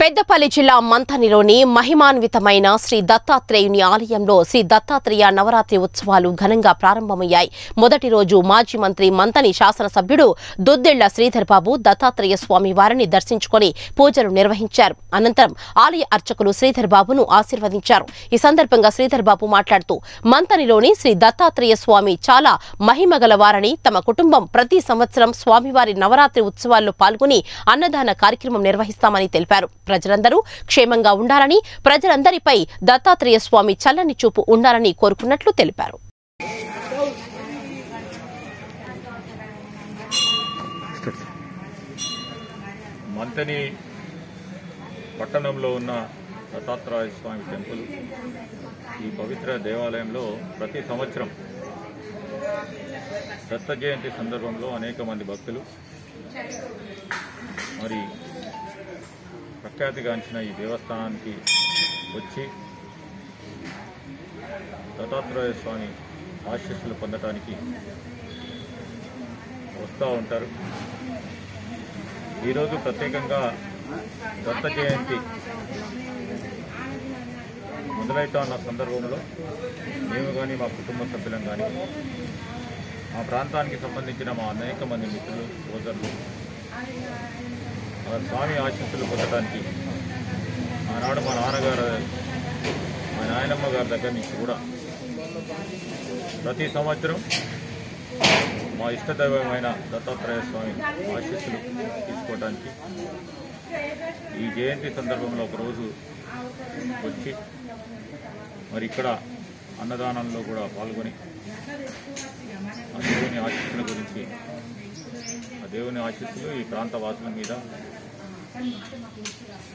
పెద్దపల్లి జిల్లా మంథనిలోని మహిమాన్వితమైన శ్రీ దత్తాత్రేయుని ఆలయంలో శ్రీ దత్తాత్రేయ నవరాత్రి ఉత్సవాలు ఘనంగా ప్రారంభమయ్యాయి మొదటి రోజు మాజీ మంత్రి మంతని శాసనసభ్యుడు దుద్దెళ్ల శ్రీధర్ బాబు దత్తాత్రేయ స్వామి వారిని దర్శించుకొని పూజలు నిర్వహించారు అనంతరం ఆలయ అర్చకులు శ్రీధర్ బాబును ఆశీర్వదించారు ఈ సందర్భంగా శ్రీధర్ బాబు మాట్లాడుతూ మంతనిలోని శ్రీ దత్తాత్రేయ స్వామి చాలా మహిమగలవారని తమ కుటుంబం ప్రతి సంవత్సరం స్వామివారి నవరాత్రి ఉత్సవాల్లో పాల్గొని అన్నదాన కార్యక్రమం నిర్వహిస్తామని తెలిపారు ప్రజలందరూ క్షేమంగా ఉండాలని ప్రజలందరిపై దత్తాత్రేయ స్వామి చల్లని చూపు ఉండాలని కోరుకున్నట్లు తెలిపారు మంతని పట్టణంలో ఉన్న దత్తాత్రేయ స్వామి టెంపుల్ ఈ పవిత్ర దేవాలయంలో ప్రతి సంవత్సరం దత్త జయంతి సందర్భంలో అనేక మంది భక్తులు మరి ప్రఖ్యాతిగాంచిన ఈ దేవస్థానానికి వచ్చి దత్తాత్రేయ స్వామి ఆశీస్సులు పొందటానికి వస్తూ ఉంటారు ఈరోజు ప్రత్యేకంగా దత్త జయంతి మొదలైతా ఉన్న సందర్భంలో మేము కానీ మా కుటుంబ సభ్యులం కానీ మా ప్రాంతానికి సంబంధించిన మా అనేక మంది మిత్రులు సోదరులు ఆ స్వామి ఆశీస్సులు పొందడానికి ఆనాడు మా నాన్నగారు మా నాయనమ్మ గారి దగ్గర నుంచి కూడా ప్రతి సంవత్సరం మా ఇష్టదైవమైన దత్తాత్రేయ స్వామి ఆశీస్సులు తీసుకోవడానికి ఈ జయంతి సందర్భంలో ఒకరోజు వచ్చి మరి ఇక్కడ అన్నదానంలో కూడా పాల్గొని ఆ దేవుని ఆశీస్సుల గురించి ఆ దేవుని ఆశీస్సులు ఈ ప్రాంత వాసుల మీద